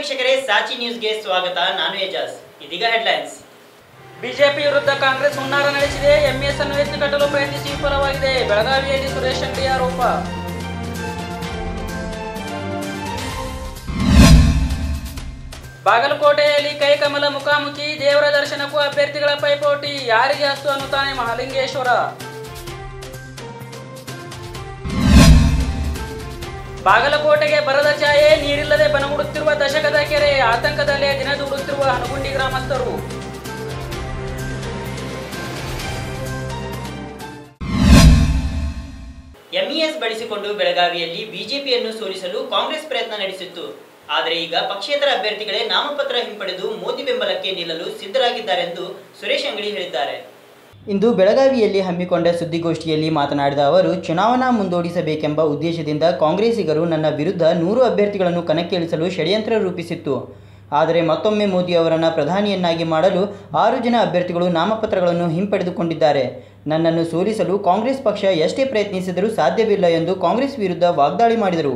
ವೀಕ್ಷಕರೇ ಸಾಚಿ ನ್ಯೂಸ್ಗೆ ಸ್ವಾಗತ ನಾನು ಎಜಾಸ್ ಇದೀಗ ಹೆಡ್ಲೈನ್ಸ್ ಬಿಜೆಪಿ ವಿರುದ್ಧ ಕಾಂಗ್ರೆಸ್ ಹುನ್ನಾರ ನಡೆಸಿದೆ ಎಂಎಸ್ ಅನ್ನು ಎತ್ತಿ ಕಟ್ಟಲು ಪ್ರಯತ್ನಿಸಿ ವಿಫಲವಾಗಿದೆ ಬೆಳಗಾವಿಯಲ್ಲಿ ಸುರೇಶ್ ಅಂಗಡಿ ಆರೋಪ ಬಾಗಲಕೋಟೆಯಲ್ಲಿ ಕೈಕಮಲ ಮುಖಾಮುಖಿ ದೇವರ ದರ್ಶನಕ್ಕೂ ಅಭ್ಯರ್ಥಿಗಳ ಪೈಪೋಟಿ ಯಾರಿಗೆ ಅಷ್ಟು ಅನ್ನುತ್ತಾನೆ ಮಹಾಲಿಂಗೇಶ್ವರ ಬಾಗಲಕೋಟೆಗೆ ಬರದ ಛಾಯೆ ನೀರಿಲ್ಲದೆ ಬನಗುಡುತ್ತಿರುವ ದಶಕದ ಕೆರೆ ಆತಂಕದಲ್ಲೇ ದಿನದೂಡುತ್ತಿರುವ ಹನಗುಂಡಿ ಗ್ರಾಮಸ್ಥರು ಎಂಇಎಸ್ ಬಳಸಿಕೊಂಡು ಬೆಳಗಾವಿಯಲ್ಲಿ ಬಿಜೆಪಿಯನ್ನು ಸೋಲಿಸಲು ಕಾಂಗ್ರೆಸ್ ಪ್ರಯತ್ನ ನಡೆಸಿತ್ತು ಆದರೆ ಈಗ ಪಕ್ಷೇತರ ಅಭ್ಯರ್ಥಿಗಳೇ ನಾಮಪತ್ರ ಹಿಂಪಡೆದು ಮೋದಿ ಬೆಂಬಲಕ್ಕೆ ನಿಲ್ಲಲು ಸಿದ್ಧರಾಗಿದ್ದಾರೆಂದು ಸುರೇಶ್ ಅಂಗಡಿ ಹೇಳಿದ್ದಾರೆ ಇಂದು ಬೆಳಗಾವಿಯಲ್ಲಿ ಹಮ್ಮಿಕೊಂಡ ಸುದ್ದಿಗೋಷ್ಠಿಯಲ್ಲಿ ಮಾತನಾಡಿದ ಅವರು ಚುನಾವಣಾ ಮುಂದೂಡಿಸಬೇಕೆಂಬ ಉದ್ದೇಶದಿಂದ ಕಾಂಗ್ರೆಸ್ಸಿಗರು ನನ್ನ ವಿರುದ್ಧ ನೂರು ಅಭ್ಯರ್ಥಿಗಳನ್ನು ಕಣಕ್ಕಿಳಿಸಲು ಷಡ್ಯಂತ್ರ ರೂಪಿಸಿತ್ತು ಆದರೆ ಮತ್ತೊಮ್ಮೆ ಮೋದಿ ಅವರನ್ನು ಪ್ರಧಾನಿಯನ್ನಾಗಿ ಮಾಡಲು ಆರು ಜನ ಅಭ್ಯರ್ಥಿಗಳು ನಾಮಪತ್ರಗಳನ್ನು ಹಿಂಪಡೆದುಕೊಂಡಿದ್ದಾರೆ ನನ್ನನ್ನು ಸೋಲಿಸಲು ಕಾಂಗ್ರೆಸ್ ಪಕ್ಷ ಎಷ್ಟೇ ಪ್ರಯತ್ನಿಸಿದರೂ ಸಾಧ್ಯವಿಲ್ಲ ಎಂದು ಕಾಂಗ್ರೆಸ್ ವಿರುದ್ಧ ವಾಗ್ದಾಳಿ ಮಾಡಿದರು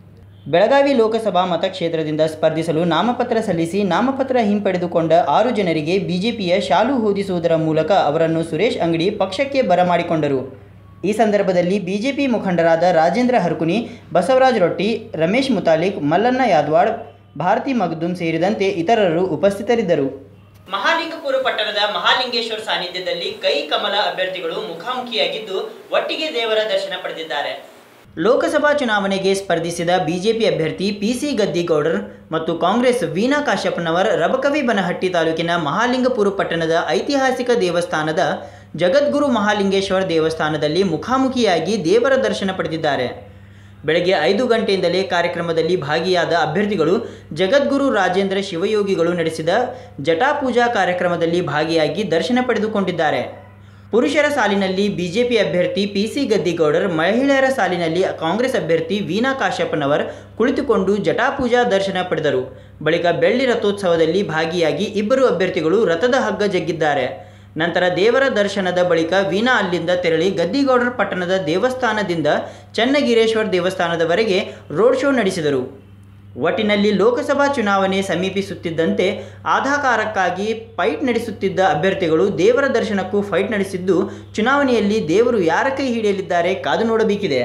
ಬೆಳಗಾವಿ ಲೋಕಸಭಾ ಮತಕ್ಷೇತ್ರದಿಂದ ಸ್ಪರ್ಧಿಸಲು ನಾಮಪತ್ರ ಸಲ್ಲಿಸಿ ನಾಮಪತ್ರ ಹಿಂಪಡೆದುಕೊಂಡ ಆರು ಜನರಿಗೆ ಬಿಜೆಪಿಯ ಶಾಲು ಹೊದಿಸುವುದರ ಮೂಲಕ ಅವರನ್ನು ಸುರೇಶ್ ಅಂಗಡಿ ಪಕ್ಷಕ್ಕೆ ಬರಮಾಡಿಕೊಂಡರು ಈ ಸಂದರ್ಭದಲ್ಲಿ ಬಿಜೆಪಿ ಮುಖಂಡರಾದ ರಾಜೇಂದ್ರ ಹರ್ಕುನಿ ಬಸವರಾಜ ರೊಟ್ಟಿ ರಮೇಶ್ ಮುತಾಲಿಕ್ ಮಲ್ಲಣ್ಣ ಯಾದವಾಡ್ ಭಾರತಿ ಮಗ್ದುಮ್ ಸೇರಿದಂತೆ ಇತರರು ಉಪಸ್ಥಿತರಿದ್ದರು ಮಹಾಲಿಂಗಪುರ ಪಟ್ಟಣದ ಮಹಾಲಿಂಗೇಶ್ವರ ಸಾನ್ನಿಧ್ಯದಲ್ಲಿ ಕೈ ಕಮಲ ಅಭ್ಯರ್ಥಿಗಳು ಮುಖಾಮುಖಿಯಾಗಿದ್ದು ಒಟ್ಟಿಗೆ ದೇವರ ದರ್ಶನ ಪಡೆದಿದ್ದಾರೆ ಲೋಕಸಭಾ ಚುನಾವಣೆಗೆ ಸ್ಪರ್ಧಿಸಿದ ಬಿಜೆಪಿ ಅಭ್ಯರ್ಥಿ ಪಿಸಿ ಗದ್ದಿಗೌಡರ್ ಮತ್ತು ಕಾಂಗ್ರೆಸ್ ವೀಣಾ ಕಾಶ್ಯಪ್ಪನವರ್ ರಬಕವಿ ಬನಹಟ್ಟಿ ತಾಲೂಕಿನ ಮಹಾಲಿಂಗಪುರ ಪಟ್ಟಣದ ಐತಿಹಾಸಿಕ ದೇವಸ್ಥಾನದ ಜಗದ್ಗುರು ಮಹಾಲಿಂಗೇಶ್ವರ ದೇವಸ್ಥಾನದಲ್ಲಿ ಮುಖಾಮುಖಿಯಾಗಿ ದೇವರ ದರ್ಶನ ಪಡೆದಿದ್ದಾರೆ ಬೆಳಗ್ಗೆ ಐದು ಗಂಟೆಯಿಂದಲೇ ಕಾರ್ಯಕ್ರಮದಲ್ಲಿ ಭಾಗಿಯಾದ ಅಭ್ಯರ್ಥಿಗಳು ಜಗದ್ಗುರು ರಾಜೇಂದ್ರ ಶಿವಯೋಗಿಗಳು ನಡೆಸಿದ ಜಟಾಪೂಜಾ ಕಾರ್ಯಕ್ರಮದಲ್ಲಿ ಭಾಗಿಯಾಗಿ ದರ್ಶನ ಪಡೆದುಕೊಂಡಿದ್ದಾರೆ ಪುರುಷರ ಸಾಲಿನಲ್ಲಿ ಬಿಜೆಪಿ ಅಭ್ಯರ್ಥಿ ಪಿಸಿ ಗದ್ದಿಗೌಡರ್ ಮಹಿಳೆಯರ ಸಾಲಿನಲ್ಲಿ ಕಾಂಗ್ರೆಸ್ ಅಭ್ಯರ್ಥಿ ವೀಣಾ ಕಾಶ್ಯಪ್ಪನವರ್ ಕುಳಿತುಕೊಂಡು ಜಟಾಪೂಜಾ ದರ್ಶನ ಪಡೆದರು ಬಳಿಕ ಬೆಳ್ಳಿ ರಥೋತ್ಸವದಲ್ಲಿ ಭಾಗಿಯಾಗಿ ಇಬ್ಬರು ಅಭ್ಯರ್ಥಿಗಳು ರಥದ ಹಗ್ಗ ಜಗ್ಗಿದ್ದಾರೆ ನಂತರ ದೇವರ ದರ್ಶನದ ಬಳಿಕ ವೀಣಾ ಅಲ್ಲಿಂದ ತೆರಳಿ ಗದ್ದಿಗೌಡರ ಪಟ್ಟಣದ ದೇವಸ್ಥಾನದಿಂದ ಚನ್ನಗಿರೇಶ್ವರ ದೇವಸ್ಥಾನದವರೆಗೆ ರೋಡ್ ಶೋ ನಡೆಸಿದರು ಒಟ್ಟಿನಲ್ಲಿ ಲೋಕಸಭಾ ಚುನಾವಣೆ ಸಮೀಪಿಸುತ್ತಿದ್ದಂತೆ ಆಧಾಕಾರಕ್ಕಾಗಿ ಫೈಟ್ ನಡೆಸುತ್ತಿದ್ದ ಅಭ್ಯರ್ಥಿಗಳು ದೇವರ ದರ್ಶನಕ್ಕೂ ಫೈಟ್ ನಡೆಸಿದ್ದು ಚುನಾವಣೆಯಲ್ಲಿ ದೇವರು ಯಾರ ಕೈ ಹಿಡಿಯಲಿದ್ದಾರೆ ಕಾದು ನೋಡಬೇಕಿದೆ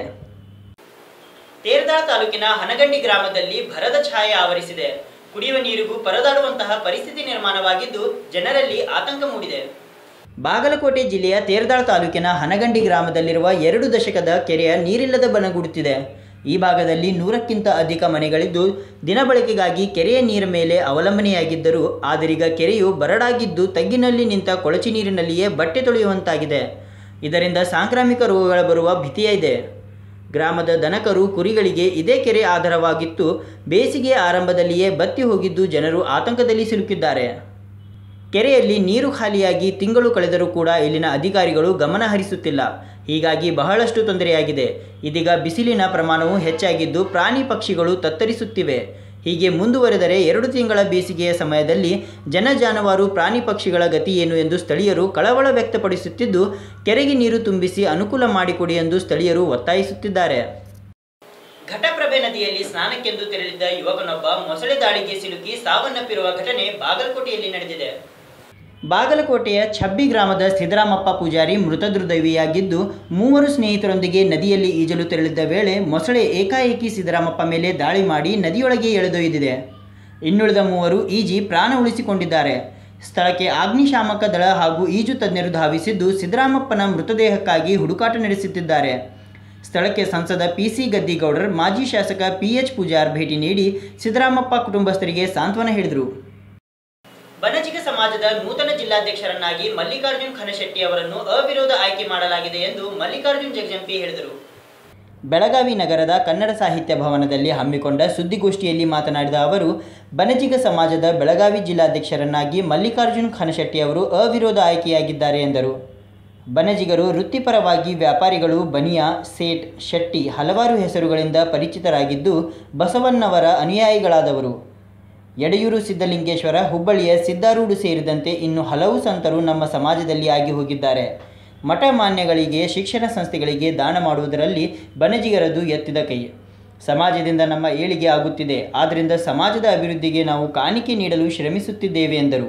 ತೇರದಾಳ ತಾಲೂಕಿನ ಹನಗಂಡಿ ಗ್ರಾಮದಲ್ಲಿ ಭರದ ಛಾಯೆ ಆವರಿಸಿದೆ ಕುಡಿಯುವ ನೀರಿಗೂ ಪರದಾಡುವಂತಹ ಪರಿಸ್ಥಿತಿ ನಿರ್ಮಾಣವಾಗಿದ್ದು ಜನರಲ್ಲಿ ಆತಂಕ ಮೂಡಿದೆ ಬಾಗಲಕೋಟೆ ಜಿಲ್ಲೆಯ ತೇರದಾಳ ತಾಲೂಕಿನ ಹನಗಂಡಿ ಗ್ರಾಮದಲ್ಲಿರುವ ಎರಡು ದಶಕದ ಕೆರೆಯ ನೀರಿಲ್ಲದ ಬನಗೂಡುತ್ತಿದೆ ಈ ಭಾಗದಲ್ಲಿ ನೂರಕ್ಕಿಂತ ಅಧಿಕ ಮನೆಗಳಿದ್ದು ದಿನಬಳಕೆಗಾಗಿ ಕೆರೆಯ ನೀರ ಮೇಲೆ ಅವಲಂಬನೆಯಾಗಿದ್ದರು ಆದರೀಗ ಕೆರೆಯು ಬರಡಾಗಿದ್ದು ತಗ್ಗಿನಲ್ಲಿ ನಿಂತ ಕೊಳಚೆ ನೀರಿನಲ್ಲಿಯೇ ಬಟ್ಟೆ ತೊಳೆಯುವಂತಾಗಿದೆ ಇದರಿಂದ ಸಾಂಕ್ರಾಮಿಕ ರೋಗಗಳ ಬರುವ ಭೀತಿಯೇ ಇದೆ ಗ್ರಾಮದ ದನಕರು ಕುರಿಗಳಿಗೆ ಇದೇ ಕೆರೆ ಆಧಾರವಾಗಿತ್ತು ಬೇಸಿಗೆ ಆರಂಭದಲ್ಲಿಯೇ ಬತ್ತಿ ಹೋಗಿದ್ದು ಜನರು ಆತಂಕದಲ್ಲಿ ಸಿಲುಕಿದ್ದಾರೆ ಕೆರೆಯಲ್ಲಿ ನೀರು ಖಾಲಿಯಾಗಿ ತಿಂಗಳು ಕಳೆದರೂ ಕೂಡ ಇಲ್ಲಿನ ಅಧಿಕಾರಿಗಳು ಗಮನ ಹರಿಸುತ್ತಿಲ್ಲ ಹೀಗಾಗಿ ಬಹಳಷ್ಟು ತೊಂದರೆಯಾಗಿದೆ ಇದೀಗ ಬಿಸಿಲಿನ ಪ್ರಮಾಣವು ಹೆಚ್ಚಾಗಿದ್ದು ಪ್ರಾಣಿ ಪಕ್ಷಿಗಳು ತತ್ತರಿಸುತ್ತಿವೆ ಹೀಗೆ ಮುಂದುವರೆದರೆ ಎರಡು ತಿಂಗಳ ಬೇಸಿಗೆಯ ಸಮಯದಲ್ಲಿ ಜನ ಜಾನುವಾರು ಪ್ರಾಣಿ ಪಕ್ಷಿಗಳ ಗತಿ ಏನು ಎಂದು ಸ್ಥಳೀಯರು ಕಳವಳ ವ್ಯಕ್ತಪಡಿಸುತ್ತಿದ್ದು ಕೆರೆಗೆ ನೀರು ತುಂಬಿಸಿ ಅನುಕೂಲ ಮಾಡಿಕೊಡಿ ಎಂದು ಸ್ಥಳೀಯರು ಒತ್ತಾಯಿಸುತ್ತಿದ್ದಾರೆ ಘಟಪ್ರಭೆ ನದಿಯಲ್ಲಿ ಸ್ನಾನಕ್ಕೆಂದು ತೆರಳಿದ್ದ ಯುವಕನೊಬ್ಬ ಮೊಸಳೆ ದಾಳಿಗೆ ಸಿಲುಕಿ ಸಾವನ್ನಪ್ಪಿರುವ ಘಟನೆ ಬಾಗಲಕೋಟೆಯಲ್ಲಿ ನಡೆದಿದೆ ಬಾಗಲಕೋಟೆಯ ಛಬ್ಬಿ ಗ್ರಾಮದ ಸಿದ್ದರಾಮಪ್ಪ ಪೂಜಾರಿ ಮೃತದುರ್ದೈವಿಯಾಗಿದ್ದು ಮೂವರು ಸ್ನೇಹಿತರೊಂದಿಗೆ ನದಿಯಲ್ಲಿ ಈಜಲು ತೆರಳಿದ್ದ ವೇಳೆ ಮೊಸಳೆ ಏಕಾಏಕಿ ಸಿದ್ದರಾಮಪ್ಪ ಮೇಲೆ ದಾಳಿ ಮಾಡಿ ನದಿಯೊಳಗೆ ಎಳೆದೊಯ್ದಿದೆ ಇನ್ನುಳಿದ ಮೂವರು ಈಜಿ ಪ್ರಾಣ ಉಳಿಸಿಕೊಂಡಿದ್ದಾರೆ ಸ್ಥಳಕ್ಕೆ ಅಗ್ನಿಶಾಮಕ ದಳ ಹಾಗೂ ಈಜು ತಜ್ಞರು ಧಾವಿಸಿದ್ದು ಸಿದ್ದರಾಮಪ್ಪನ ಮೃತದೇಹಕ್ಕಾಗಿ ಹುಡುಕಾಟ ನಡೆಸುತ್ತಿದ್ದಾರೆ ಸ್ಥಳಕ್ಕೆ ಸಂಸದ ಪಿ ಸಿ ಗದ್ದಿಗೌಡರ್ ಮಾಜಿ ಶಾಸಕ ಪಿ ಎಚ್ ಪೂಜಾರ್ ಭೇಟಿ ನೀಡಿ ಸಿದ್ದರಾಮಪ್ಪ ಕುಟುಂಬಸ್ಥರಿಗೆ ಸಾಂತ್ವನ ಹೇಳಿದರು ಬನಜಿಗ ಸಮಾಜದ ನೂತನ ಜಿಲ್ಲಾಧ್ಯಕ್ಷರನ್ನಾಗಿ ಮಲ್ಲಿಕಾರ್ಜುನ್ ಖನಶೆಟ್ಟಿ ಅವರನ್ನು ಅವಿರೋಧ ಆಯ್ಕೆ ಮಾಡಲಾಗಿದೆ ಎಂದು ಮಲ್ಲಿಕಾರ್ಜುನ್ ಜಗಜಂಪಿ ಹೇಳಿದರು ಬೆಳಗಾವಿ ನಗರದ ಕನ್ನಡ ಸಾಹಿತ್ಯ ಭವನದಲ್ಲಿ ಹಮ್ಮಿಕೊಂಡ ಸುದ್ದಿಗೋಷ್ಠಿಯಲ್ಲಿ ಮಾತನಾಡಿದ ಅವರು ಬನಜಿಗ ಸಮಾಜದ ಬೆಳಗಾವಿ ಜಿಲ್ಲಾಧ್ಯಕ್ಷರನ್ನಾಗಿ ಮಲ್ಲಿಕಾರ್ಜುನ್ ಖನಶೆಟ್ಟಿ ಅವರು ಅವಿರೋಧ ಆಯ್ಕೆಯಾಗಿದ್ದಾರೆ ಎಂದರು ಬನಜಿಗರು ವೃತ್ತಿಪರವಾಗಿ ವ್ಯಾಪಾರಿಗಳು ಬನಿಯಾ ಸೇಠ್ ಶೆಟ್ಟಿ ಹಲವಾರು ಹೆಸರುಗಳಿಂದ ಪರಿಚಿತರಾಗಿದ್ದು ಬಸವಣ್ಣವರ ಅನುಯಾಯಿಗಳಾದವರು ಯಡೆಯೂರು ಸಿದ್ಧಲಿಂಗೇಶ್ವರ ಹುಬ್ಬಳ್ಳಿಯ ಸಿದ್ದಾರೂಢು ಸೇರಿದಂತೆ ಇನ್ನು ಹಲವು ಸಂತರು ನಮ್ಮ ಸಮಾಜದಲ್ಲಿ ಆಗಿ ಹೋಗಿದ್ದಾರೆ ಮಠ ಮಾನ್ಯಗಳಿಗೆ ಶಿಕ್ಷಣ ಸಂಸ್ಥೆಗಳಿಗೆ ದಾನ ಮಾಡುವುದರಲ್ಲಿ ಬನಜಿಗರದು ಎತ್ತಿದ ಕೈ ಸಮಾಜದಿಂದ ನಮ್ಮ ಏಳಿಗೆ ಆಗುತ್ತಿದೆ ಆದ್ದರಿಂದ ಸಮಾಜದ ಅಭಿವೃದ್ಧಿಗೆ ನಾವು ಕಾಣಿಕೆ ನೀಡಲು ಶ್ರಮಿಸುತ್ತಿದ್ದೇವೆ ಎಂದರು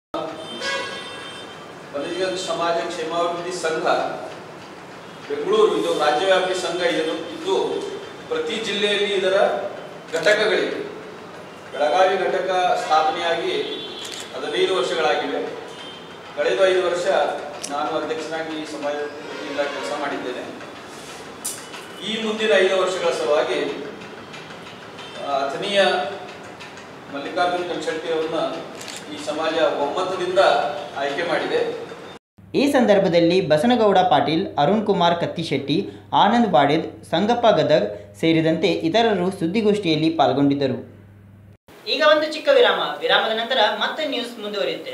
ಬಲಿಜ ಸಮಾಜ ಕ್ಷೇಮಾಭಿವೃದ್ಧಿ ಸಂಘ ಬೆಂಗಳೂರು ಇದು ರಾಜ್ಯವ್ಯಾಪಿ ಸಂಘ ಇದು ಇದ್ದು ಪ್ರತಿ ಜಿಲ್ಲೆಯಲ್ಲಿ ಇದರ ಘಟಕಗಳಿವೆ ಬೆಳಗಾವಿ ಘಟಕ ಸ್ಥಾಪನೆಯಾಗಿ ಹದಿನೈದು ವರ್ಷಗಳಾಗಿವೆ ಕಳೆದ ಐದು ವರ್ಷ ನಾನು ಅಧ್ಯಕ್ಷನಾಗಿ ಈ ಸಮಾಜದ ವತಿಯಿಂದ ಕೆಲಸ ಮಾಡಿದ್ದೇನೆ ಈ ಮುಂದಿನ ಐದು ವರ್ಷಗಳ ಸಲುವಾಗಿ ಆ, ಅಥಣೀಯ ಮಲ್ಲಿಕಾರ್ಜುನ್ ಕನ್ಸಲ್ಟಿ ಅವರನ್ನ ಈ ಸಮಾಜ ಒಮ್ಮತದಿಂದ ಆಯ್ಕೆ ಮಾಡಿದೆ ಈ ಸಂದರ್ಭದಲ್ಲಿ ಬಸನಗೌಡ ಪಾಟೀಲ್ ಅರುಣ್ ಕುಮಾರ್ ಕತ್ತಿಶೆಟ್ಟಿ ಆನಂದ್ ಬಾಡೆದ್ ಸಂಗಪ್ಪ ಗದಗ್ ಸೇರಿದಂತೆ ಇತರರು ಸುದ್ದಿಗೋಷ್ಠಿಯಲ್ಲಿ ಪಾಲ್ಗೊಂಡಿದ್ದರು ಈಗ ಒಂದು ಚಿಕ್ಕ ವಿರಾಮ ವಿರಾಮದ ನಂತರ ಮತ್ತೆ ನ್ಯೂಸ್ ಮುಂದುವರಿಯುತ್ತೆ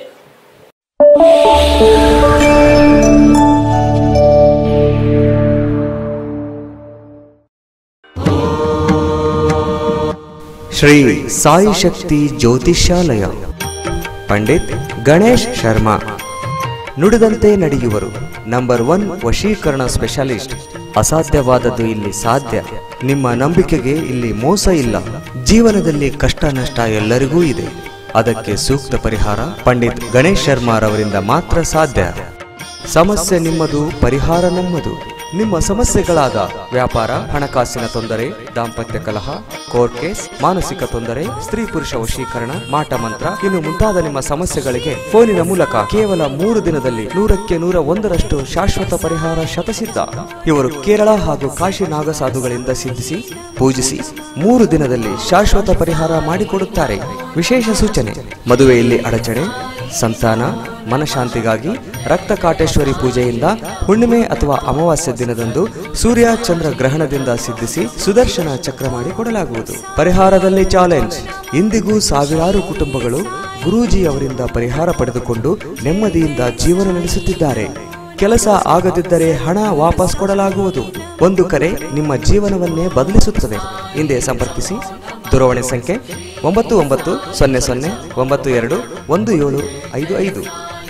ಶ್ರೀ ಸಾಯಿ ಶಕ್ತಿ ಜ್ಯೋತಿಷ್ಯಾಲಯ ಪಂಡಿತ್ ಗಣೇಶ್ ಶರ್ಮಾ ನುಡಿದಂತೆ ನಡೆಯುವರು ನಂಬರ್ ಒನ್ ವಶೀಕರಣ ಸ್ಪೆಷಲಿಸ್ಟ್ ಅಸಾಧ್ಯವಾದದ್ದು ಇಲ್ಲಿ ಸಾಧ್ಯ ನಿಮ್ಮ ನಂಬಿಕೆಗೆ ಇಲ್ಲಿ ಮೋಸ ಇಲ್ಲ ಜೀವನದಲ್ಲಿ ಕಷ್ಟ ನಷ್ಟ ಎಲ್ಲರಿಗೂ ಇದೆ ಅದಕ್ಕೆ ಸೂಕ್ತ ಪರಿಹಾರ ಪಂಡಿತ್ ಗಣೇಶ್ ಶರ್ಮಾರವರಿಂದ ಮಾತ್ರ ಸಾಧ್ಯ ಸಮಸ್ಯೆ ನಿಮ್ಮದು ಪರಿಹಾರ ನಮ್ಮದು ನಿಮ್ಮ ಸಮಸ್ಯೆಗಳಾದ ವ್ಯಾಪಾರ ಹಣಕಾಸಿನ ತೊಂದರೆ ದಾಂಪತ್ಯ ಕಲಹ ಕೋರ್ಟ್ ಕೇಸ್ ಮಾನಸಿಕ ತೊಂದರೆ ಸ್ತ್ರೀ ಪುರುಷ ವಶೀಕರಣ ಮಾಟ ಮಂತ್ರ ಇನ್ನು ಮುಂತಾದ ನಿಮ್ಮ ಸಮಸ್ಯೆಗಳಿಗೆ ಫೋನಿನ ಮೂಲಕ ಕೇವಲ ಮೂರು ದಿನದಲ್ಲಿ ನೂರಕ್ಕೆ ನೂರ ಒಂದರಷ್ಟು ಶಾಶ್ವತ ಪರಿಹಾರ ಶತಸಿದ್ಧ ಇವರು ಕೇರಳ ಹಾಗೂ ಕಾಶಿ ನಾಗಸಾಧುಗಳಿಂದ ಸಿದ್ಧಿಸಿ ಪೂಜಿಸಿ ಮೂರು ದಿನದಲ್ಲಿ ಶಾಶ್ವತ ಪರಿಹಾರ ಮಾಡಿಕೊಡುತ್ತಾರೆ ವಿಶೇಷ ಸೂಚನೆ ಮದುವೆಯಲ್ಲಿ ಅಡಚಣೆ ಸಂತಾನ ಮನಶಾಂತಿಗಾಗಿ ರಕ್ತ ಕಾಟೇಶ್ವರಿ ಪೂಜೆಯಿಂದ ಹುಣ್ಣಿಮೆ ಅಥವಾ ಅಮಾವಾಸ್ಯ ದಿನದಂದು ಸೂರ್ಯ ಚಂದ್ರ ಗ್ರಹಣದಿಂದ ಸಿದ್ಧಿಸಿ ಸುದರ್ಶನ ಚಕ್ರ ಮಾಡಿ ಕೊಡಲಾಗುವುದು ಪರಿಹಾರದಲ್ಲಿ ಚಾಲೆಂಜ್ ಇಂದಿಗೂ ಸಾವಿರಾರು ಕುಟುಂಬಗಳು ಗುರೂಜಿ ಅವರಿಂದ ಪರಿಹಾರ ಪಡೆದುಕೊಂಡು ನೆಮ್ಮದಿಯಿಂದ ಜೀವನ ನಡೆಸುತ್ತಿದ್ದಾರೆ ಕೆಲಸ ಆಗದಿದ್ದರೆ ಹಣ ವಾಪಸ್ ಕೊಡಲಾಗುವುದು ಒಂದು ಕರೆ ನಿಮ್ಮ ಜೀವನವನ್ನೇ ಬದಲಿಸುತ್ತದೆ ಹಿಂದೆ ಸಂಪರ್ಕಿಸಿ ದೂರವಾಣಿ ಸಂಖ್ಯೆ ಒಂಬತ್ತು ಒಂಬತ್ತು ಸೊನ್ನೆ ಸೊನ್ನೆ ಒಂಬತ್ತು ಎರಡು ಒಂದು ಏಳು ಐದು ಐದು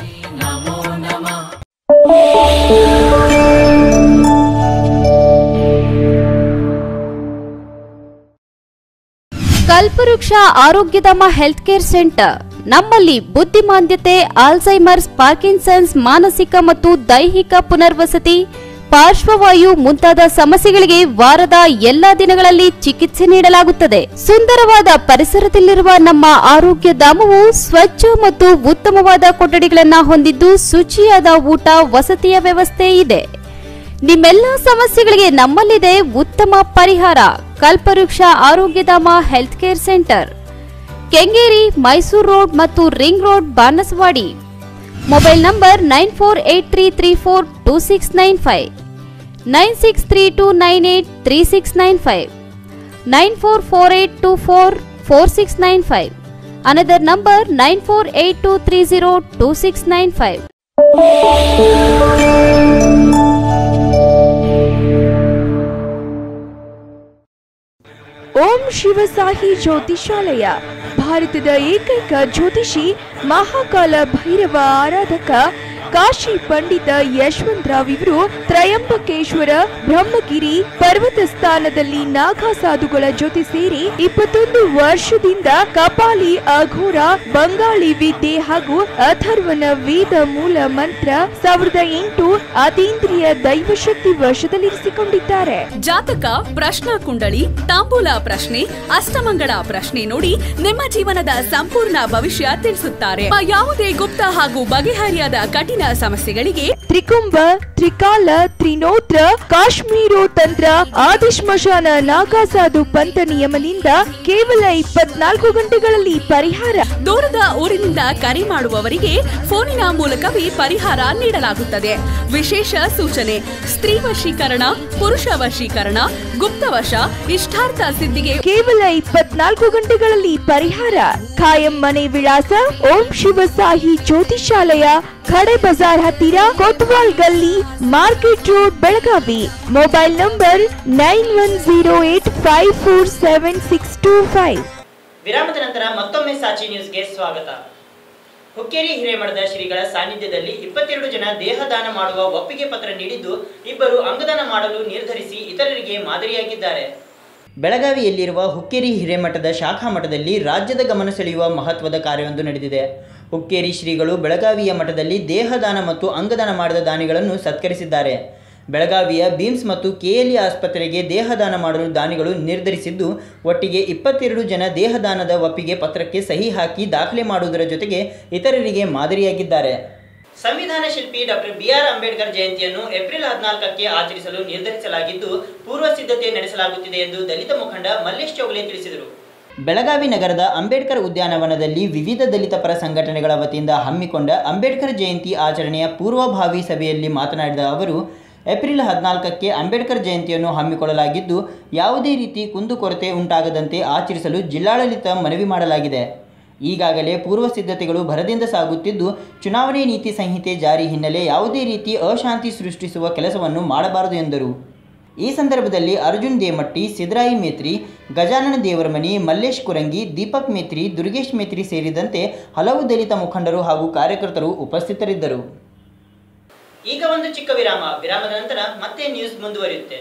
ಕಲ್ಪವೃಕ್ಷ ಆರೋಗ್ಯಧಾಮ ಹೆಲ್ತ್ ಕೇರ್ ಸೆಂಟರ್ ನಮ್ಮಲ್ಲಿ ಬುದ್ಧಿಮಾಂದ್ಯತೆ ಆಲ್ಝೈಮರ್ಸ್ ಪಾರ್ಕಿನ್ಸನ್ಸ್ ಮಾನಸಿಕ ಮತ್ತು ದೈಹಿಕ ಪುನರ್ವಸತಿ ಪಾರ್ಶ್ವವಾಯು ಮುಂತಾದ ಸಮಸ್ಯೆಗಳಿಗೆ ವಾರದ ಎಲ್ಲಾ ದಿನಗಳಲ್ಲಿ ಚಿಕಿತ್ಸೆ ನೀಡಲಾಗುತ್ತದೆ ಸುಂದರವಾದ ಪರಿಸರದಲ್ಲಿರುವ ನಮ್ಮ ಆರೋಗ್ಯ ಧಾಮವು ಸ್ವಚ್ಛ ಮತ್ತು ಉತ್ತಮವಾದ ಕೊಠಡಿಗಳನ್ನ ಹೊಂದಿದ್ದು ಶುಚಿಯಾದ ಊಟ ವಸತಿಯ ವ್ಯವಸ್ಥೆ ಇದೆ ನಿಮ್ಮೆಲ್ಲ ಸಮಸ್ಯೆಗಳಿಗೆ ನಮ್ಮಲ್ಲಿದೆ ಉತ್ತಮ ಪರಿಹಾರ Kalpavriksha Arogyadhama health care centre Kengeri Mysuru road ಮತ್ತು ring road Banaswadi mobile number nine four eight three three four two six nine five nine six three two nine eight three six nine five nine four four eight two four four six nine five another number nine four eight two three zero two six nine five Om Shivasahi Jyotishalaya ಭಾರತದ ಏಕೈಕ ಜ್ಯೋತಿಷಿ ಮಹಾಕಾಲ ಭೈರವ ಆರಾಧಕ ಕಾಶಿ ಪಂಡಿತ ಯಶವಂತರಾವ್ ಇವರು ತ್ರಯಂಬಕೇಶ್ವರ ಬ್ರಹ್ಮಗಿರಿ ಪರ್ವತ ಸ್ಥಾನದಲ್ಲಿ ನಾಗಾ ಸಾಧುಗಳ ಜೊತೆ ಸೇರಿ ಇಪ್ಪತ್ತೊಂದು ವರ್ಷದಿಂದ ಕಪಾಲಿ ಅಘೋರ ಬಂಗಾಳಿ ವಿದ್ಯೆ ಹಾಗೂ ಅಥರ್ವನ ವೇದ ಮೂಲ ಮಂತ್ರ ಸಾವಿರದ ಎಂಟು ಅತೀಂದ್ರಿಯ ದೈವಶಕ್ತಿ ವಶದಲ್ಲಿರಿಸಿಕೊಂಡಿದ್ದಾರೆ ಜಾತಕ ಪ್ರಶ್ನಾ ಕುಂಡಳಿ ತಾಂಬೂಲ ಪ್ರಶ್ನೆ ಅಷ್ಟಮಂಗಳ ಪ್ರಶ್ನೆ ನೋಡಿ ನಿಮ್ಮ ಜೀವನದ ಸಂಪೂರ್ಣ ಭವಿಷ್ಯ ತಿಳಿಸುತ್ತಾರೆ ನಿಮ್ಮ ಯಾವುದೇ ಗುಪ್ತ ಹಾಗೂ ಬಗೆಹರಿಯಾದ ಕಠಿಣ ಸಮಸ್ಯೆಗಳಿಗೆ ತ್ರಿಕುಂಭ ತ್ರಿಕಾಲ ತ್ರಿನೋತ್ರ ಕಾಶ್ಮೀರೋ ತಂತ್ರ ಆದಿಶ್ಮಶಾನ ನಾಗಾಸಾಧು ಪಂಥ ನಿಯಮದಿಂದ ಕೇವಲ ಇಪ್ಪತ್ನಾಲ್ಕು ಗಂಟೆಗಳಲ್ಲಿ ಪರಿಹಾರ ದೂರದ ಊರಿನಿಂದ ಕರೆ ಮಾಡುವವರಿಗೆ ಫೋನಿನ ಮೂಲಕವೇ ಪರಿಹಾರ ನೀಡಲಾಗುತ್ತದೆ ವಿಶೇಷ ಸೂಚನೆ ಸ್ತ್ರೀ ವಶೀಕರಣ ಪುರುಷ ವಶೀಕರಣ ಗುಪ್ತವಶ ಇಷ್ಟಾರ್ಥ ಸಿದ್ಧಿಗೆ ಕೇವಲ ಇಪ್ಪತ್ನಾಲ್ಕು ಗಂಟೆಗಳಲ್ಲಿ ಪರಿಹಾರ ಖಾಯಂ ಮನೆ ವಿಳಾಸ ಓಂ ಶಿವಸಾಹಿ ಜ್ಯೋತಿಷಾಲಯ ಖಡೆ ಬಜಾರ್ ಹತ್ತಿರ Kotwal Galli market road Belagavi mobile number nine one zero eight five four seven six two five ವಿರಾಮದ ನಂತರ ಮತ್ತೊಮ್ಮೆ ಸಾಚಿ ನ್ಯೂಸ್ಗೆ ಸ್ವಾಗತ ಹುಕ್ಕೇರಿ ಹಿರೇಮಠದ ಶ್ರೀಗಳ ಸಾನ್ನಿಧ್ಯದಲ್ಲಿ ಇಪ್ಪತ್ತೆರಡು ಜನ ದೇಹದಾನ ಮಾಡುವ ಒಪ್ಪಿಗೆ ಪತ್ರ ನೀಡಿದ್ದು ಇಬ್ಬರು ಅಂಗದಾನ ಮಾಡಲು ನಿರ್ಧರಿಸಿ ಇತರರಿಗೆ ಮಾದರಿಯಾಗಿದ್ದಾರೆ ಬೆಳಗಾವಿಯಲ್ಲಿರುವ ಹುಕ್ಕೇರಿ ಹಿರೇಮಠದ ಶಾಖಾ ಮಠದಲ್ಲಿ ರಾಜ್ಯದ ಗಮನ ಸೆಳೆಯುವ ಮಹತ್ವದ ಕಾರ್ಯವೊಂದು ನಡೆದಿದೆ ಹುಕ್ಕೇರಿ ಶ್ರೀಗಳು ಬೆಳಗಾವಿಯ ಮಠದಲ್ಲಿ ದೇಹದಾನ ಮತ್ತು ಅಂಗದಾನ ಮಾಡಿದ ದಾನಿಗಳನ್ನು ಸತ್ಕರಿಸಿದ್ದಾರೆ ಬೆಳಗಾವಿಯ ಬೀಮ್ಸ್ ಮತ್ತು ಕೆಎಲ್ಇ ಆಸ್ಪತ್ರೆಗೆ ದೇಹದಾನ ಮಾಡಲು ದಾನಿಗಳು ನಿರ್ಧರಿಸಿದ್ದು ಒಟ್ಟಿಗೆ ಇಪ್ಪತ್ತೆರಡು ಜನ ದೇಹದಾನದ ಒಪ್ಪಿಗೆ ಪತ್ರಕ್ಕೆ ಸಹಿ ಹಾಕಿ ದಾಖಲೆ ಮಾಡುವುದರ ಜೊತೆಗೆ ಇತರರಿಗೆ ಮಾದರಿಯಾಗಿದ್ದಾರೆ ಸಂವಿಧಾನ ಶಿಲ್ಪಿ ಡಾಕ್ಟರ್ ಬಿಆರ್ ಅಂಬೇಡ್ಕರ್ ಜಯಂತಿಯನ್ನು ಏಪ್ರಿಲ್ ಹದಿನಾಲ್ಕಕ್ಕೆ ಆಚರಿಸಲು ನಿರ್ಧರಿಸಲಾಗಿದ್ದು ಪೂರ್ವ ಸಿದ್ಧತೆ ನಡೆಸಲಾಗುತ್ತಿದೆ ಎಂದು ದಲಿತ ಮುಖಂಡ ಮಲ್ಲೇಶ್ ಚೌಗಲೆ ತಿಳಿಸಿದರು ಬೆಳಗಾವಿ ನಗರದ ಅಂಬೇಡ್ಕರ್ ಉದ್ಯಾನವನದಲ್ಲಿ ವಿವಿಧ ದಲಿತ ಪರ ಸಂಘಟನೆಗಳ ವತಿಯಿಂದ ಹಮ್ಮಿಕೊಂಡ ಅಂಬೇಡ್ಕರ್ ಜಯಂತಿ ಆಚರಣೆಯ ಪೂರ್ವಭಾವಿ ಸಭೆಯಲ್ಲಿ ಮಾತನಾಡಿದ ಅವರು ಏಪ್ರಿಲ್ ಹದಿನಾಲ್ಕಕ್ಕೆ ಅಂಬೇಡ್ಕರ್ ಜಯಂತಿಯನ್ನು ಹಮ್ಮಿಕೊಳ್ಳಲಾಗಿದ್ದು ಯಾವುದೇ ರೀತಿ ಕುಂದುಕೊರತೆ ಉಂಟಾಗದಂತೆ ಆಚರಿಸಲು ಜಿಲ್ಲಾಡಳಿತ ಮನವಿ ಮಾಡಲಾಗಿದೆ ಈಗಾಗಲೇ ಪೂರ್ವ ಸಿದ್ಧತೆಗಳು ಭರದಿಂದ ಸಾಗುತ್ತಿದ್ದು ಚುನಾವಣೆ ನೀತಿ ಸಂಹಿತೆ ಜಾರಿ ಹಿನ್ನೆಲೆ ಯಾವುದೇ ರೀತಿ ಅಶಾಂತಿ ಸೃಷ್ಟಿಸುವ ಕೆಲಸವನ್ನು ಮಾಡಬಾರದು ಎಂದರು ಈ ಸಂದರ್ಭದಲ್ಲಿ ಅರ್ಜುನ್ ದೇಮಟ್ಟಿ ಸಿದ್ದರಾಯಿ ಮೇತ್ರಿ ಗಜಾನನ ದೇವರಮನಿ ಮಲ್ಲೇಶ್ ಕುರಂಗಿ ದೀಪಕ್ ಮೇತ್ರಿ ದುರ್ಗೇಶ್ ಮೇತ್ರಿ ಸೇರಿದಂತೆ ಹಲವು ದಲಿತ ಮುಖಂಡರು ಹಾಗೂ ಕಾರ್ಯಕರ್ತರು ಉಪಸ್ಥಿತರಿದ್ದರು ಈಗ ಒಂದು ಚಿಕ್ಕ ವಿರಾಮ ವಿರಾಮದ ನಂತರ ಮತ್ತೆ ನ್ಯೂಸ್ ಮುಂದುವರಿಯುತ್ತೆ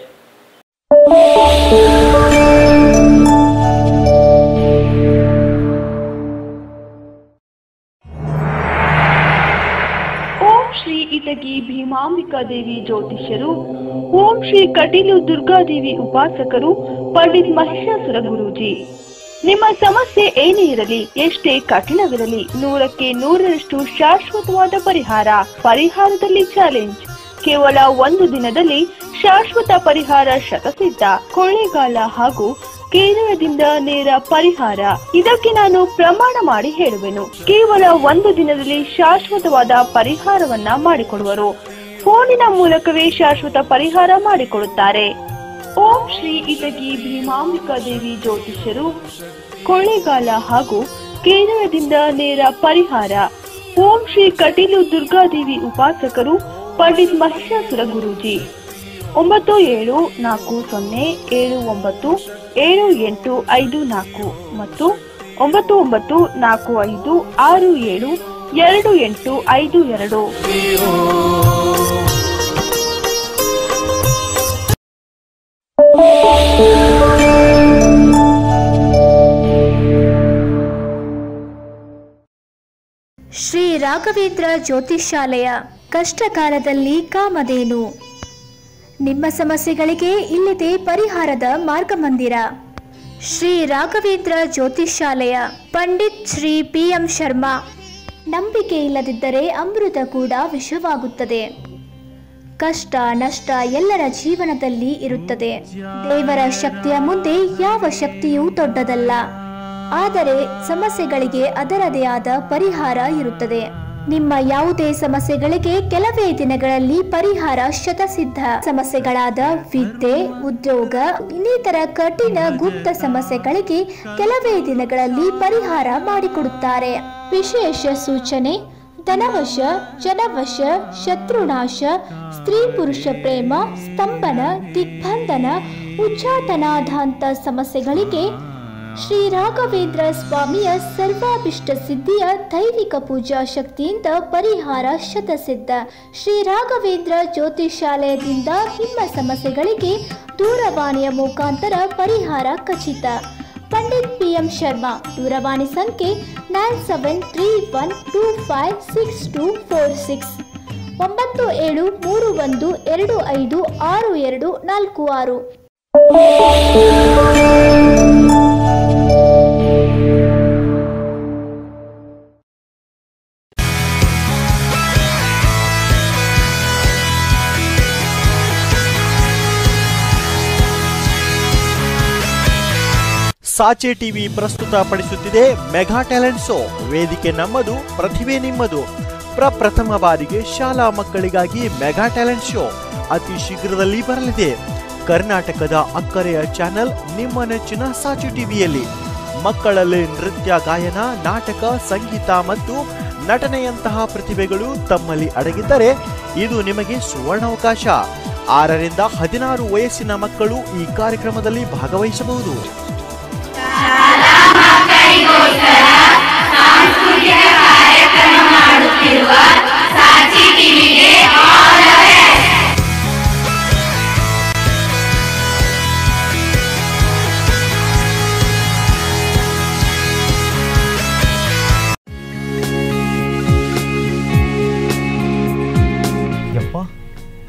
ಓಂ ಶ್ರೀ ಇಟಗಿ ಭೀಮಾಂಬಿಕಾ ದೇವಿ ಜ್ಯೋತಿಷ್ಯರು ಓಂ ಶ್ರೀ ಕಟೀಲು ದುರ್ಗಾದೇವಿ ಉಪಾಸಕರು ಪಂಡಿತ್ ಮಹಿಷಾಸುರ ಗುರೂಜಿ ನಿಮ್ಮ ಸಮಸ್ಯೆ ಏನೇ ಇರಲಿ ಎಷ್ಟೇ ಕಠಿಣವಿರಲಿ ನೂರಕ್ಕೆ ನೂರರಷ್ಟು ಶಾಶ್ವತವಾದ ಪರಿಹಾರ ಪರಿಹಾರದಲ್ಲಿ ಚಾಲೆಂಜ್ ಕೇವಲ ಒಂದು ದಿನದಲ್ಲಿ ಶಾಶ್ವತ ಪರಿಹಾರ ಶತಸಿದ್ಧ ಕೊಳ್ಳೇಗಾಲ ಹಾಗೂ ಕೇರಳದಿಂದ ನೇರ ಪರಿಹಾರ ಇದಕ್ಕೆ ನಾನು ಪ್ರಮಾಣ ಮಾಡಿ ಹೇಳುವೆನು ಕೇವಲ ಒಂದು ದಿನದಲ್ಲಿ ಶಾಶ್ವತವಾದ ಪರಿಹಾರವನ್ನ ಮಾಡಿಕೊಡುವರು ಫೋನಿನ ಮೂಲಕವೇ ಶಾಶ್ವತ ಪರಿಹಾರ ಮಾಡಿಕೊಡುತ್ತಾರೆ ಓಂ ಶ್ರೀ ಇಟಗಿ ಭೀಮಾಂಬಿಕಾ ದೇವಿ ಜ್ಯೋತಿಷ್ಯರು ಕೊಳ್ಳೇಗಾಲ ಹಾಗೂ ಕೇರಳದಿಂದ ನೇರ ಪರಿಹಾರ ಓಂ ಶ್ರೀ ಕಟೀಲು ದುರ್ಗಾದೇವಿ ಉಪಾಸಕರು ಪಂಡಿತ್ ಮಹಿಷಾಸುರ ಗುರೂಜಿ ಒಂಬತ್ತು ಏಳು ನಾಲ್ಕು ಸೊನ್ನೆ ಏಳು ಒಂಬತ್ತು ಏಳು ಎಂಟು ಐದು ನಾಲ್ಕು ಮತ್ತು ಒಂಬತ್ತು ಒಂಬತ್ತು ನಾಲ್ಕು ಐದು ಆರು ಏಳು ಎರಡು ಎಂಟು ಐದು ಎರಡು ಶ್ರೀ ರಾಘವೇಂದ್ರ ಜ್ಯೋತಿಷಾಲಯ ಕಷ್ಟಕಾಲದಲ್ಲಿ ಕಾಮಧೇನು ನಿಮ್ಮ ಸಮಸ್ಯೆಗಳಿಗೆ ಇಲ್ಲಿದೆ ಪರಿಹಾರದ ಮಾರ್ಗಮಂದಿರ ಶ್ರೀ ರಾಘವೇಂದ್ರ ಜ್ಯೋತಿಷಾಲಯ ಪಂಡಿತ್ ಶ್ರೀ ಪಿ ಎಂ ಶರ್ಮಾ ನಂಬಿಕೆ ಇಲ್ಲದಿದ್ದರೆ ಅಮೃತ ಕೂಡ ವಿಷವಾಗುತ್ತದೆ ಕಷ್ಟ ನಷ್ಟ ಎಲ್ಲರ ಜೀವನದಲ್ಲಿ ಇರುತ್ತದೆ ದೇವರ ಶಕ್ತಿಯ ಮುಂದೆ ಯಾವ ಶಕ್ತಿಯೂ ದೊಡ್ಡದಲ್ಲ ಆದರೆ ಸಮಸ್ಯೆಗಳಿಗೆ ಅದರದೇ ಆದ ಪರಿಹಾರ ಇರುತ್ತದೆ ನಿಮ್ಮ ಯಾವುದೇ ಸಮಸ್ಯೆಗಳಿಗೆ ಕೆಲವೇ ದಿನಗಳಲ್ಲಿ ಪರಿಹಾರ ಶತಸಿದ್ಧ ಸಮಸ್ಯೆಗಳಾದ ವಿದ್ಯೆ ಉದ್ಯೋಗ ಇನ್ನಿತರ ಕಠಿಣ ಗುಪ್ತ ಸಮಸ್ಯೆಗಳಿಗೆ ಕೆಲವೇ ದಿನಗಳಲ್ಲಿ ಪರಿಹಾರ ಮಾಡಿಕೊಡುತ್ತಾರೆ ವಿಶೇಷ ಸೂಚನೆ ಧನವಶ ಜನವಶ ಶತ್ರುನಾಶ ಸ್ತ್ರೀ ಪುರುಷ ಪ್ರೇಮ ಸ್ತಂಭನ ದಿಗ್ಬಂಧನ ಉಚ್ಚಾಟನಾಧಾಂತ ಸಮಸ್ಯೆಗಳಿಗೆ ಶ್ರೀ ರಾಘವೇಂದ್ರ ಸ್ವಾಮಿಯ ಸರ್ವಾಭಿಷ್ಟ ಸಿದ್ಧಿಯ ದೈವಿಕ ಪೂಜಾ ಶಕ್ತಿಯಿಂದ ಪರಿಹಾರ ಶತಸಿದ್ಧ ಶ್ರೀ ರಾಘವೇಂದ್ರ ಜ್ಯೋತಿಷಾಲಯದಿಂದ ನಿಮ್ಮ ಸಮಸ್ಯೆಗಳಿಗೆ ದೂರವಾಣಿಯ ಮುಖಾಂತರ ಪರಿಹಾರ ಖಚಿತ ಪಂಡಿತ್ ಪಿ ಎಂ ಶರ್ಮಾ ದೂರವಾಣಿ ಸಂಖ್ಯೆ nine seven three one two five six two four six ಒಂಬತ್ತು ಏಳು ಮೂರು ಒಂದು ಎರಡು ಐದು ಆರು ಎರಡು ನಾಲ್ಕು ಆರು ಸಾಚೆ ಟಿವಿ ಪ್ರಸ್ತುತಪಡಿಸುತ್ತಿದೆ ಮೆಗಾ ಟ್ಯಾಲೆಂಟ್ ಶೋ ವೇದಿಕೆ ನಮ್ಮದು ಪ್ರತಿಭೆ ನಿಮ್ಮದು ಪ್ರಪ್ರಥಮ ಬಾರಿಗೆ ಶಾಲಾ ಮಕ್ಕಳಿಗಾಗಿ ಮೆಗಾ ಟ್ಯಾಲೆಂಟ್ ಶೋ ಅತಿ ಶೀಘ್ರದಲ್ಲಿ ಬರಲಿದೆ ಕರ್ನಾಟಕದ ಅಕ್ಕರೆಯ ಚಾನೆಲ್ ನಿಮ್ಮ ನೆಚ್ಚಿನ ಸಾಚೆ ಟಿವಿಯಲ್ಲಿ ಮಕ್ಕಳಲ್ಲಿ ನೃತ್ಯ ಗಾಯನ ನಾಟಕ ಸಂಗೀತ ಮತ್ತು ನಟನೆಯಂತಹ ಪ್ರತಿಭೆಗಳು ತಮ್ಮಲ್ಲಿ ಅಡಗಿದ್ದರೆ ಇದು ನಿಮಗೆ ಸುವರ್ಣಾವಕಾಶ ಆರರಿಂದ ಹದಿನಾರು ವಯಸ್ಸಿನ ಮಕ್ಕಳು ಈ ಕಾರ್ಯಕ್ರಮದಲ್ಲಿ ಭಾಗವಹಿಸಬಹುದು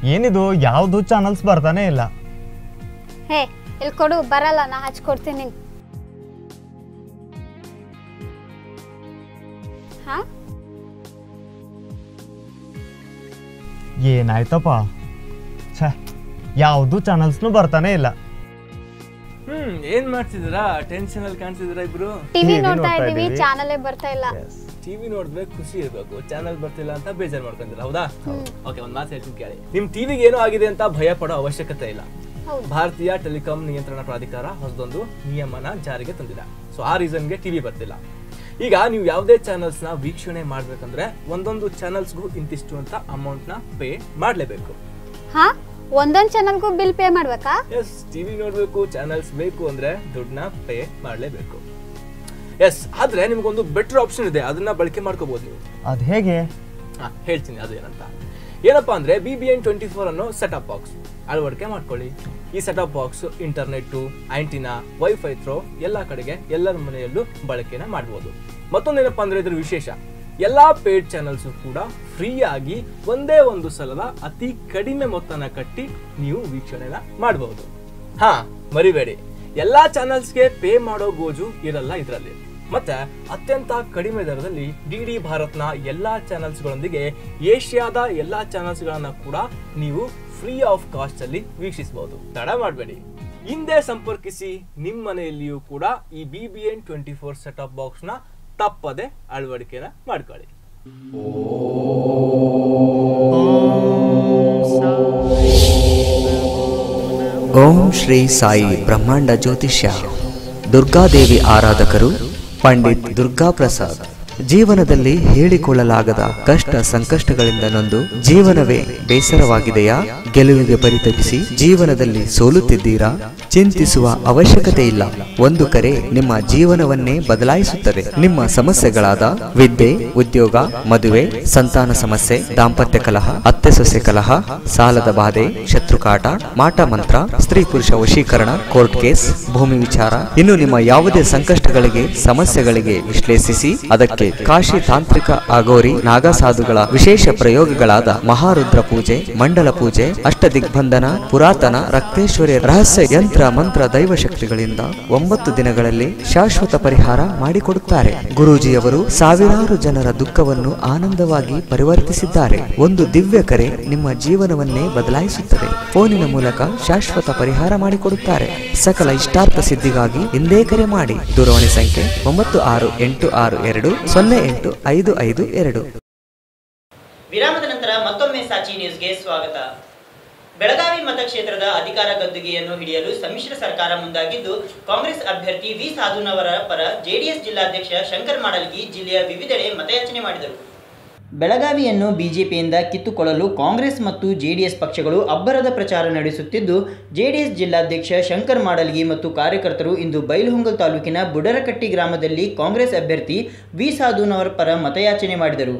ಏನಿದು ಯಾವುದು ಚಾನಲ್ಸ್ ಬರ್ತಾನೆ ಇಲ್ಲ ಹೇ ಇಲ್ಲಿ ಕೊಡು ಬರಲ್ಲ ನಾ ಹಚ್ಕೊಡ್ತೀನಿ ನಿಂಗೆ ಹಾ ಏನಾಯ್ತಪ್ಪ ಛೇ ಯಾವುದು ಚಾನಲ್ಸ್ನು ಬರ್ತಾನೆ ಇಲ್ಲ ಹ್ಮ್ ಏನ್ ಮಾಡ್ತಿದ್ದೀರಾ ಟೆನ್ಷನ್ ಅಲ್ಲಿ ಕಾಣ್ತಿದ್ದೀರಾ ಇಬ್ರು ಟಿವಿ ನೋಡ್ತಾ ಇದೀವಿ ಚಾನಲೇ ಬರ್ತಾ ಇಲ್ಲ ಟಿವಿ ನೋಡಿದ್ರೆ ಖುಷಿ ಇರಬೇಕು ಚಾನಲ್ ಬರ್ತಿಲ್ಲ ಅಂತ ಬೇಜಾರ್ ಮಾಡ್ಕೊಂತೀರಾ ಹೌದಾ ಓಕೆ ಒಂದ್ ಮಾತು ಹೇಳ್ತೀನಿ ಕೇಳಿ ನಿಮ್ ಟಿವಿಗೆ ಏನೋ ಆಗಿದೆ ಅಂತ ಭಯ ಪಡೋ ಅವಶ್ಯಕತೆ ಇಲ್ಲ ಹೌದು. ಭಾರತೀಯ ಟೆಲಿಕಾಂ ನಿಯಂತ್ರಣ ಪ್ರಾಧಿಕಾರ ಹೊಸದೊಂದು ನಿಯಮನ ಜಾರಿಗೆ ತಂದಿದೆ ಸೊ ಆ ರೀಸನ್ಗೆ ಟಿವಿ ಬರ್ತಿಲ್ಲ ಈಗ ನೀವು ಯಾವುದೇ ಚಾನಲ್ಸ್ ನ ವೀಕ್ಷಣೆ ಮಾಡ್ಬೇಕಂದ್ರೆ ಒಂದೊಂದು ಚಾನಲ್ಸ್ಗೂ ಇಂತಿಷ್ಟು ಅಂತ ಅಮೌಂಟ್ ನ ಪೇ ಮಾಡ್ಲೇಬೇಕು ಹಾ ಒಂದೊಂದ್ ಚಾನಲ್ಗೂ ಬಿಲ್ ಪೇ ಮಾಡ್ಬೇಕಾ ಎಸ್ ಟಿವಿ ನೋಡ್ಬೇಕು ಚಾನಲ್ಸ್ ಬೇಕು ಅಂದ್ರೆ ದುಡ್ಡನ್ನ ಪೇ ಮಾಡ್ಲೇಬೇಕು ಎಸ್ ಆದ್ರೆ ನಿಮ್ಗೊಂದು ಬೆಟರ್ ಆಪ್ಷನ್ ಇದೆ ಅದನ್ನ ಬಳಕೆ ಮಾಡ್ಕೋಬಹುದು ನೀವು ಅದು ಹೇಗೆ ಹಾ, ಹೇಳ್ತೀನಿ ಅದೇನಂತ ಏನಪ್ಪಾ ಅಂದ್ರೆ B B N twenty four ಅನ್ನೋ ಸೆಟಪ್ ಬಾಕ್ಸ್ ಅಳವಡಿಕೆ ಮಾಡ್ಕೊಳ್ಳಿ ಈ setup box internet antenna wifi through ಎಲ್ಲಾ ಕಡೆಗೆ ಎಲ್ಲರ ಮನೆಯಲ್ಲೂ ಬಳಕೆನ ಮಾಡಬಹುದು ಮತ್ತೊಂದೇನಪ್ಪಾ ಅಂದ್ರೆ ಇದ್ರ ವಿಶೇಷ ಎಲ್ಲಾ ಪೇಡ್ ಚಾನಲ್ಸ್ ಕೂಡ ಫ್ರೀ ಆಗಿ ಒಂದೇ ಒಂದು ಸಲದ ಅತಿ ಕಡಿಮೆ ಮೊತ್ತನ ಕಟ್ಟಿ ನೀವು ವೀಕ್ಷಣೆನ ಮಾಡಬಹುದು ಹಾ ಮರಿಬೇಡಿ ಎಲ್ಲಾ ಚಾನಲ್ಸ್ಗೆ ಪೇ ಮಾಡೋ ಗೋಜು ಇರಲ್ಲ ಇದರಲ್ಲಿ ಮತ್ತೆ ಅತ್ಯಂತ ಕಡಿಮೆ ದರದಲ್ಲಿ ಡಿ ಡಿ ಭಾರತ್ನ ಎಲ್ಲಾ ಚಾನಲ್ಸ್ ಗಳೊಂದಿಗೆ ಏಷ್ಯಾದ ಎಲ್ಲಾ ಚಾನಲ್ಸ್ ಗಳನ್ನ ಕೂಡ ನೀವು ಫ್ರೀ ಆಫ್ ಕಾಸ್ಟ್ ಅಲ್ಲಿ ವೀಕ್ಷಿಸಬಹುದು ತಡ ಮಾಡಬೇಡಿ ಹಿಂದೆ ಸಂಪರ್ಕಿಸಿ ನಿಮ್ಮ ಮನೆಯಲ್ಲಿಯೂ ಕೂಡ ಈ B B N twenty four setup box ನ ತಪ್ಪದೆ ಅಳವಡಿಕೆನ ಮಾಡ್ಕೊಳ್ಳಿ ಓಂ ಶ್ರೀ ಸಾಯಿ ಬ್ರಹ್ಮಾಂಡ ಜ್ಯೋತಿಷ್ಯ ದುರ್ಗಾದೇವಿ ಆರಾಧಕರು ಪಂಡಿತ್ ದುರ್ಗಾ ಪ್ರಸಾದ್ ಜೀವನದಲ್ಲಿ ಹೇಳಿಕೊಳ್ಳಲಾಗದ ಕಷ್ಟ ಸಂಕಷ್ಟಗಳಿಂದ ನೊಂದು ಜೀವನವೇ ಬೇಸರವಾಗಿದೆಯಾ ಗೆಲುವಿಗೆ ಪರಿತಪಿಸಿ ಜೀವನದಲ್ಲಿ ಸೋಲುತ್ತಿದ್ದೀರಾ ಚಿಂತಿಸುವ ಅವಶ್ಯಕತೆ ಇಲ್ಲ ಒಂದು ಕರೆ ನಿಮ್ಮ ಜೀವನವನ್ನೇ ಬದಲಾಯಿಸುತ್ತದೆ ನಿಮ್ಮ ಸಮಸ್ಯೆಗಳಾದ ವಿದ್ಯೆ ಉದ್ಯೋಗ ಮದುವೆ ಸಂತಾನ ಸಮಸ್ಯೆ ದಾಂಪತ್ಯ ಕಲಹ ಅತ್ತೆ ಸೊಸೆ ಕಲಹ ಸಾಲದ ಬಾಧೆ ಶತ್ರುಕಾಟ ಮಾಟ ಮಂತ್ರ ಸ್ತ್ರೀ ಪುರುಷ ವಶೀಕರಣ ಕೋರ್ಟ್ ಕೇಸ್ ಭೂಮಿ ವಿಚಾರ ಇನ್ನು ನಿಮ್ಮ ಯಾವುದೇ ಸಂಕಷ್ಟಗಳಿಗೆ ಸಮಸ್ಯೆಗಳಿಗೆ ವಿಶ್ಲೇಷಿಸಿ ಅದಕ್ಕೆ ಕಾಶಿ ತಾಂತ್ರಿಕ ಅಗೋರಿ ನಾಗಸಾಧುಗಳ ವಿಶೇಷ ಪ್ರಯೋಗಗಳಾದ ಮಹಾರುದ್ರ ಪೂಜೆ ಮಂಡಲ ಪೂಜೆ ಅಷ್ಟದಿಗ್ಬಂಧನ ಪುರಾತನ ರಕ್ತೇಶ್ವರಿ ರಹಸ್ಯ ಯಂತ್ರ ಮಂತ್ರ ದೈವ ಶಕ್ತಿಗಳಿಂದ ಒಂಬತ್ತು ದಿನಗಳಲ್ಲಿ ಶಾಶ್ವತ ಪರಿಹಾರ ಮಾಡಿಕೊಡುತ್ತಾರೆ ಗುರೂಜಿಯವರು ಸಾವಿರಾರು ಜನರ ದುಃಖವನ್ನು ಆನಂದವಾಗಿ ಪರಿವರ್ತಿಸಿದ್ದಾರೆ ಒಂದು ದಿವ್ಯ ಕರೆ ನಿಮ್ಮ ಜೀವನವನ್ನೇ ಬದಲಾಯಿಸುತ್ತದೆ ಫೋನಿನ ಮೂಲಕ ಶಾಶ್ವತ ಪರಿಹಾರ ಮಾಡಿಕೊಡುತ್ತಾರೆ ಸಕಲ ಇಷ್ಟಾರ್ಥ ಸಿದ್ಧಿಗಾಗಿ ಹಿಂದೆ ಕರೆ ಮಾಡಿ ದೂರವಾಣಿ ಸಂಖ್ಯೆ ಒಂಬತ್ತು ಆರು ಎಂಟು ಆರು ಎರಡು ಸೊನ್ನೆ ಎಂಟು ಐದು ಐದು ಎರಡು ವಿರಾಮದ ನಂತರ ಮತ್ತೊಮ್ಮೆ ಸಾಚಿ ನ್ಯೂಸ್ಗೆ ಸ್ವಾಗತ ಬೆಳಗಾವಿ ಮತಕ್ಷೇತ್ರದ ಅಧಿಕಾರ ಗದ್ದುಗೆಯನ್ನು ಹಿಡಿಯಲು ಸಮ್ಮಿಶ್ರ ಸರ್ಕಾರ ಮುಂದಾಗಿದ್ದು ಕಾಂಗ್ರೆಸ್ ಅಭ್ಯರ್ಥಿ ವಿ ಸಾಧುನವರ ಪರ ಜೆಡಿಎಸ್ ಜಿಲ್ಲಾಧ್ಯಕ್ಷ ಶಂಕರ್ ಮಾಡಲ್ಗಿ ಜಿಲ್ಲೆಯ ವಿವಿಧೆಡೆ ಮತಯಾಚನೆ ಮಾಡಿದರು ಬೆಳಗಾವಿಯನ್ನು ಬಿಜೆಪಿಯಿಂದ ಕಿತ್ತುಕೊಳ್ಳಲು ಕಾಂಗ್ರೆಸ್ ಮತ್ತು ಜೆಡಿಎಸ್ ಪಕ್ಷಗಳು ಅಬ್ಬರದ ಪ್ರಚಾರ ನಡೆಸುತ್ತಿದ್ದು ಜೆಡಿಎಸ್ ಜಿಲ್ಲಾಧ್ಯಕ್ಷ ಶಂಕರ್ ಮಾಡಲ್ಗಿ ಮತ್ತು ಕಾರ್ಯಕರ್ತರು ಇಂದು ಬೈಲಹೊಂಗಲ್ ತಾಲೂಕಿನ ಬುಡರಕಟ್ಟಿ ಗ್ರಾಮದಲ್ಲಿ ಕಾಂಗ್ರೆಸ್ ಅಭ್ಯರ್ಥಿ ವಿ ಸಾಧುನವರ ಪರ ಮತಯಾಚನೆ ಮಾಡಿದರು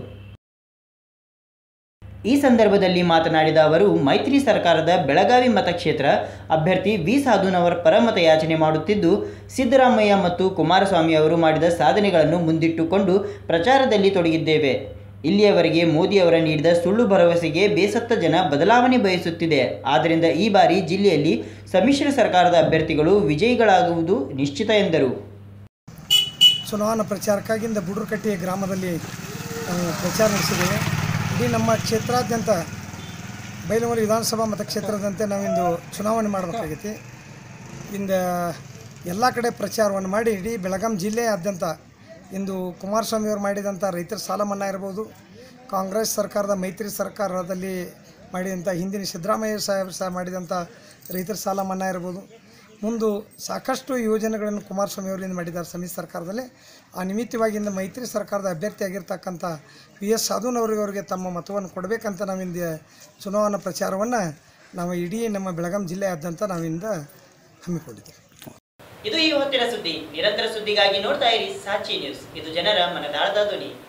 ಈ ಸಂದರ್ಭದಲ್ಲಿ ಮಾತನಾಡಿದ ಅವರು ಮೈತ್ರಿ ಸರ್ಕಾರದ ಬೆಳಗಾವಿ ಮತಕ್ಷೇತ್ರ ಅಭ್ಯರ್ಥಿ ವಿ ಸಾಧುನವರ ಪರ ಮತಯಾಚನೆ ಮಾಡುತ್ತಿದ್ದು ಸಿದ್ದರಾಮಯ್ಯ ಮತ್ತು ಕುಮಾರಸ್ವಾಮಿ ಅವರು ಮಾಡಿದ ಸಾಧನೆಗಳನ್ನು ಮುಂದಿಟ್ಟುಕೊಂಡು ಪ್ರಚಾರದಲ್ಲಿ ತೊಡಗಿದ್ದೇವೆ ಇಲ್ಲಿಯವರೆಗೆ ಮೋದಿ ಅವರ ನೀಡಿದ ಸುಳ್ಳು ಭರವಸೆಗೆ ಬೇಸತ್ತ ಜನ ಬದಲಾವಣೆ ಬಯಸುತ್ತಿದೆ ಆದ್ದರಿಂದ ಈ ಬಾರಿ ಜಿಲ್ಲೆಯಲ್ಲಿ ಸಮ್ಮಿಶ್ರ ಸರ್ಕಾರದ ಅಭ್ಯರ್ಥಿಗಳು ವಿಜಯಿಗಳಾಗುವುದು ನಿಶ್ಚಿತ ಎಂದರು ಚುನಾವಣಾ ಪ್ರಚಾರಕ್ಕಾಗಿಂದ ಬುಡ್ರಕಟ್ಟಿ ಗ್ರಾಮದಲ್ಲಿ ನಾವು ಪ್ರಚಾರ ನಡೆಸಿದ್ದೇವೆ ಇಡೀ ನಮ್ಮ ಕ್ಷೇತ್ರಾದ್ಯಂತ ಬೈಲಮೂರು ವಿಧಾನಸಭಾ ಮತಕ್ಷೇತ್ರದಂತೆ ನಾವಿಂದು ಚುನಾವಣೆ ಮಾಡಬೇಕಾಗೈತಿ ಇಂದ ಎಲ್ಲ ಕಡೆ ಪ್ರಚಾರವನ್ನು ಮಾಡಿ ಇಡೀ ಬೆಳಗಾಂ ಜಿಲ್ಲೆಯಾದ್ಯಂತ ಇಂದು ಕುಮಾರಸ್ವಾಮಿ ಅವರು ಮಾಡಿದಂಥ ರೈತರ ಸಾಲ ಮನ್ನಾ ಇರ್ಬೋದು ಕಾಂಗ್ರೆಸ್ ಸರ್ಕಾರದ ಮೈತ್ರಿ ಸರ್ಕಾರದಲ್ಲಿ ಮಾಡಿದಂಥ ಹಿಂದಿನ ಸಿದ್ದರಾಮಯ್ಯ ಸಾಹೇಬರು ಸಹ ಮಾಡಿದಂಥ ರೈತರ ಸಾಲ ಮನ್ನಾ ಇರ್ಬೋದು ಮುಂದು ಸಾಕಷ್ಟು ಯೋಜನೆಗಳನ್ನು ಕುಮಾರಸ್ವಾಮಿ ಅವರಿಂದ ಮಾಡಿದ್ದಾರೆ ಸಮ್ಮಿಶ್ರ ಸರ್ಕಾರದಲ್ಲಿ ಆ ನಿಮಿತ್ತವಾಗಿಂದ ಮೈತ್ರಿ ಸರ್ಕಾರದ ಅಭ್ಯರ್ಥಿಯಾಗಿರ್ತಕ್ಕಂಥ ಪಿ ಎಸ್ ಸಾಧುನವರಿಗೆ ತಮ್ಮ ಮತವನ್ನು ಕೊಡಬೇಕಂತ ನಾವಿಂದ ಚುನಾವಣಾ ಪ್ರಚಾರವನ್ನು ನಾವು ಇಡೀ ನಮ್ಮ ಬೆಳಗಾಂ ಜಿಲ್ಲೆಯಾದ್ಯಂತ ನಾವಿಂದ ಹಮ್ಮಿಕೊಂಡಿದ್ದೇವೆ ಇದು ಈ ಹೊತ್ತಿನ ಸುದ್ದಿ ನಿರಂತರ ಸುದ್ದಿಗಾಗಿ ನೋಡ್ತಾ ಇರಿ ಸಾಚಿ ನ್ಯೂಸ್ ಇದು ಜನರ ಮನದಾಳದ ಧ್ವನಿ